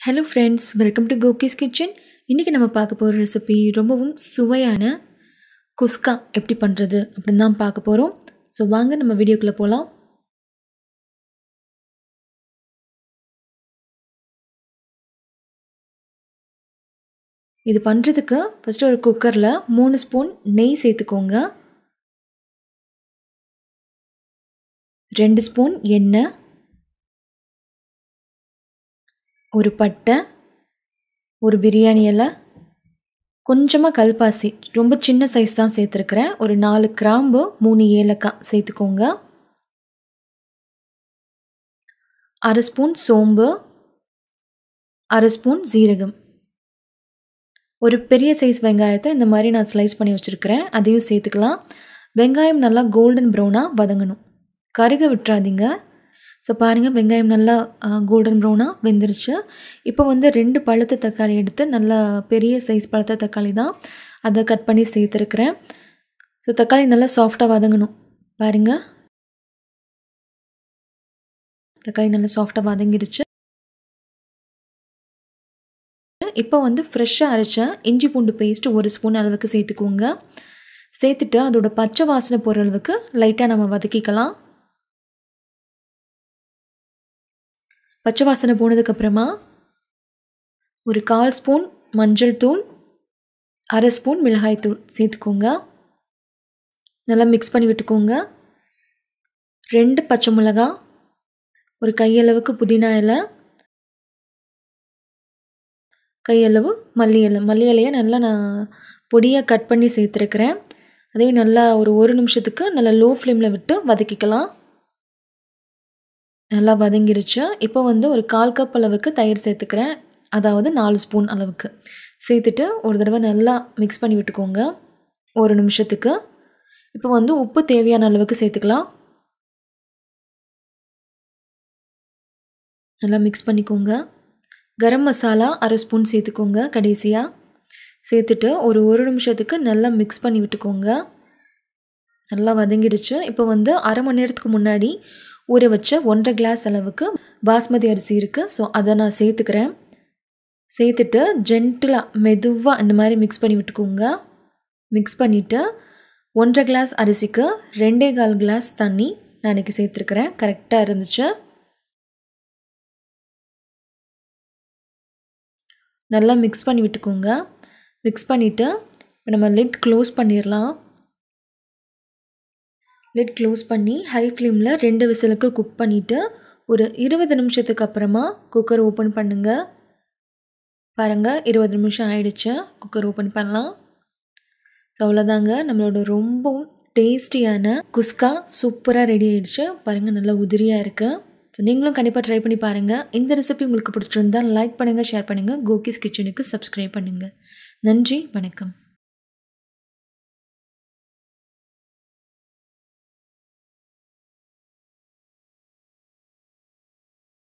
hello friends welcome to கோகிஸ் kitchen இன்றைக்கி நம்ம பார்க்க போகிற ரெசிபி ரொம்பவும் சுவையான குஸ்கா எப்படி பண்ணுறது அப்படின்னு தான் பார்க்க போகிறோம் ஸோ வாங்க நம்ம வீடியோக்குள்ளே போகலாம் இது பண்ணுறதுக்கு ஃபஸ்ட்டு ஒரு குக்கரில் மூணு ஸ்பூன் நெய் சேர்த்துக்கோங்க ரெண்டு ஸ்பூன் எண்ணெய் ஒரு பட்டை ஒரு பிரியாணி இலை கொஞ்சமாக கல்பாசி ரொம்ப சின்ன சைஸ் தான் சேர்த்துருக்குறேன் ஒரு நாலு கிராம்பு மூணு ஏலக்காய் சேர்த்துக்கோங்க அரை ஸ்பூன் சோம்பு அரை ஸ்பூன் ஜீரகம் ஒரு பெரிய சைஸ் வெங்காயத்தை இந்த மாதிரி நான் ஸ்லைஸ் பண்ணி வச்சுருக்கிறேன் அதையும் சேர்த்துக்கலாம் வெங்காயம் நல்லா கோல்டன் ப்ரௌனாக வதங்கணும் கருக விட்டுறாதீங்க ஸோ பாருங்கள் வெங்காயம் நல்லா கோல்டன் ப்ரௌனாக வெந்துருச்சு இப்போ வந்து ரெண்டு பழுத்த தக்காளி எடுத்து நல்லா பெரிய சைஸ் பழுத்த தக்காளி தான் அதை கட் பண்ணி சேர்த்துருக்குறேன் ஸோ தக்காளி நல்லா சாஃப்டாக வதங்கணும் பாருங்கள் தக்காளி நல்லா சாஃப்டாக வதங்கிடுச்சு இப்போ வந்து ஃப்ரெஷ்ஷாக அரைச்ச இஞ்சி பூண்டு பேஸ்ட்டு ஒரு ஸ்பூன் அளவுக்கு சேர்த்துக்கோங்க சேர்த்துட்டு அதோட பச்சை வாசனை போகிற அளவுக்கு லைட்டாக நம்ம வதக்கிக்கலாம் பச்சை வாசனை போனதுக்கப்புறமா ஒரு கால் ஸ்பூன் மஞ்சள் தூள் அரை ஸ்பூன் மிளகாய் தூள் சேர்த்துக்கோங்க நல்லா மிக்ஸ் பண்ணி விட்டுக்கோங்க ரெண்டு பச்சை மிளகா ஒரு கையளவுக்கு புதினா இலை கையளவு மல்லி இலை மல்லி இலையை நல்லா நான் பொடியாக கட் பண்ணி சேர்த்துருக்கிறேன் அதே நல்லா ஒரு ஒரு நிமிஷத்துக்கு நல்லா லோ ஃப்ளேமில் விட்டு வதக்கிக்கலாம் நல்லா வதங்கிருச்சு இப்போ வந்து ஒரு கால் கப் அளவுக்கு தயிர் சேர்த்துக்கிறேன் அதாவது நாலு ஸ்பூன் அளவுக்கு சேர்த்துட்டு ஒரு தடவை நல்லா மிக்ஸ் பண்ணி விட்டுக்கோங்க ஒரு நிமிஷத்துக்கு இப்போ வந்து உப்பு தேவையான அளவுக்கு சேர்த்துக்கலாம் நல்லா மிக்ஸ் பண்ணிக்கோங்க கரம் மசாலா அரை ஸ்பூன் சேர்த்துக்கோங்க கடைசியாக சேர்த்துட்டு ஒரு ஒரு நிமிஷத்துக்கு நல்லா மிக்ஸ் பண்ணி விட்டுக்கோங்க நல்லா வதங்கிருச்சு இப்போ வந்து அரை மணி நேரத்துக்கு முன்னாடி ஊற வச்ச ஒன்றரை கிளாஸ் அளவுக்கு பாஸ்மதி அரிசி இருக்குது ஸோ அதை நான் சேர்த்துக்கிறேன் சேர்த்துட்டு ஜென்டிலாக மெதுவாக இந்த மாதிரி மிக்ஸ் பண்ணி விட்டுக்கோங்க மிக்ஸ் பண்ணிவிட்டு ஒன்றரை கிளாஸ் அரிசிக்கு ரெண்டே கால் கிளாஸ் தண்ணி நான் இன்றைக்கி சேர்த்துருக்குறேன் கரெக்டாக இருந்துச்சு நல்லா மிக்ஸ் பண்ணி விட்டுக்கோங்க மிக்ஸ் பண்ணிவிட்டு இப்போ நம்ம லிட் க்ளோஸ் பண்ணிடலாம் லிட் க்ளோஸ் பண்ணி ஹை ஃப்ளேமில் ரெண்டு விசிலுக்கு குக் பண்ணிவிட்டு ஒரு இருபது நிமிஷத்துக்கு அப்புறமா குக்கர் ஓப்பன் பண்ணுங்கள் பாருங்கள் இருபது நிமிஷம் ஆயிடுச்சு குக்கர் ஓப்பன் பண்ணலாம் ஸோ அவ்வளோதாங்க நம்மளோட ரொம்பவும் டேஸ்டியான குஸ்கா சூப்பராக ரெடி ஆகிடுச்சு பாருங்கள் நல்லா உதிரியாக இருக்குது ஸோ நீங்களும் கண்டிப்பாக ட்ரை பண்ணி பாருங்கள் இந்த ரெசிபி உங்களுக்கு பிடிச்சிருந்தால் லைக் பண்ணுங்கள் ஷேர் பண்ணுங்கள் கோகிஸ் கிச்சனுக்கு சப்ஸ்கிரைப் பண்ணுங்கள் நன்றி வணக்கம்